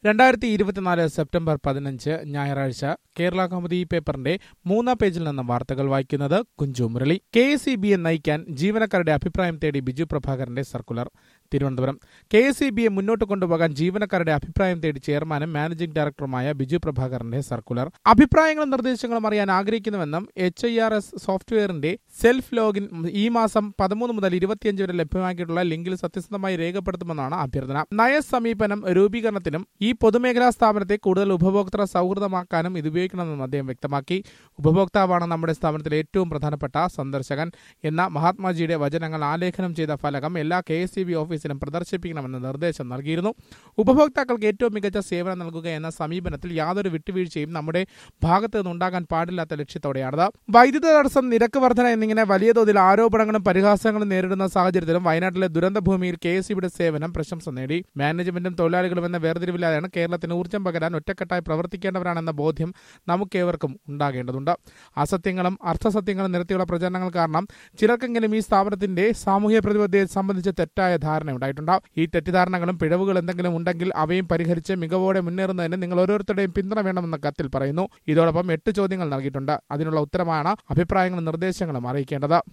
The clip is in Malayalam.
രണ്ടായിരത്തി ഇരുപത്തിനാല് സെപ്റ്റംബർ പതിനഞ്ച് ഞായറാഴ്ച കേരള കൗമുദി പേപ്പറിന്റെ മൂന്നാം പേജിൽ നിന്ന് വാർത്തകൾ വായിക്കുന്നത് Kunju Murali K S E ബിയെ നയിക്കാൻ ജീവനക്കാരുടെ അഭിപ്രായം തേടി ബിജു പ്രഭാകരന്റെ circular Thiruvananthapuram K S E ബിയെ മുന്നോട്ട് കൊണ്ടുപോകാൻ ജീവനക്കാരുടെ അഭിപ്രായം തേടി ചെയർമാനും മാനേജിംഗ് ഡയറക്ടറുമായ ബിജു പ്രഭാകരന്റെ സർക്കുലർ അഭിപ്രായങ്ങളും നിർദ്ദേശങ്ങളും അറിയാൻ ആഗ്രഹിക്കുന്നുവെന്നും എച്ച് ഐ ആർ എസ് സോഫ്റ്റ്വെയറിന്റെ സെൽഫ് ലോഗിൻ ഈ മാസം പതിമൂന്ന് മുതൽ ഇരുപത്തിയഞ്ച് വരെ ലഭ്യമാക്കിയിട്ടുള്ള ലിങ്കിൽ സത്യസന്ധമായി രേഖപ്പെടുത്തുമെന്നാണ് അഭ്യർത്ഥന നയസമീപനം രൂപീകരണത്തിനും ഈ പൊതുമേഖലാ സ്ഥാപനത്തെ കൂടുതൽ ഉപഭോക്തൃ സൗഹൃദമാക്കാനും ഇത് ഉപയോഗിക്കണമെന്നും അദ്ദേഹം വ്യക്തമാക്കി ഉപഭോക്താവാണ് നമ്മുടെ സ്ഥാപനത്തിലെ ഏറ്റവും പ്രധാനപ്പെട്ട സന്ദർശകൻ എന്ന മഹാത്മാജിയുടെ വചനങ്ങൾ ആലേഖനം ചെയ്ത ഫലകം എല്ലാ കെ എസ് ബി ഓഫീസിലും പ്രദർശിപ്പിക്കണമെന്ന് നിർദ്ദേശം നൽകിയിരുന്നു ഉപഭോക്താക്കൾക്ക് ഏറ്റവും മികച്ച സേവനം നൽകുക എന്ന സമീപനത്തിൽ യാതൊരു വിട്ടുവീഴ്ചയും നമ്മുടെ ഭാഗത്ത് നിന്നുണ്ടാകാൻ പാടില്ലാത്ത ലക്ഷ്യത്തോടെയാണത് വൈദ്യുത തടസ്സം നിരക്ക് വർധന എന്നിങ്ങനെ വലിയ തോതിൽ ആരോപണങ്ങളും പരിഹാസങ്ങളും നേരിടുന്ന സാഹചര്യത്തിലും വയനാട്ടിലെ ദുരന്ത ഭൂമിയിൽ കെ എസ് സിയുടെ സേവനം പ്രശംസ നേടി മാനേജ്മെന്റും തൊഴിലാളികളും എന്ന വേർതിരിവില്ലാതെയാണ് കേരളത്തിന് ഊർജ്ജം പകരാൻ ഒറ്റക്കെട്ടായി പ്രവർത്തിക്കേണ്ടവരാണെന്ന ബോധ്യം നമുക്കേവർക്കും ഉണ്ടാകേണ്ടതുണ്ട് അസത്യങ്ങളും അർത്ഥസത്യങ്ങളും നിരത്തിയുള്ള പ്രചരണങ്ങൾ കാരണം ചിലർക്കെങ്കിലും ഈ സ്ഥാപനത്തിന്റെ സാമൂഹ്യ പ്രതിബദ്ധതയെ സംബന്ധിച്ച് തെറ്റായ ധാരണ ഉണ്ടായിട്ടുണ്ടാവും ഈ തെറ്റിദ്ധാരണകളും പിഴവുകൾ എന്തെങ്കിലും ഉണ്ടെങ്കിൽ അവയും പരിഹരിച്ച് മികവോടെ മുന്നേറുന്നതിന് നിങ്ങൾ ഓരോരുത്തരുടെയും പിന്തുണ വേണമെന്ന കത്തിൽ പറയുന്നു ഇതോടൊപ്പം എട്ട് ചോദ്യങ്ങൾ നൽകിയിട്ടുണ്ട് അതിനുള്ള ഉത്തരമാണ് അഭിപ്രായങ്ങളും നിർദ്ദേശങ്ങളും അറിയിക്കേണ്ടത്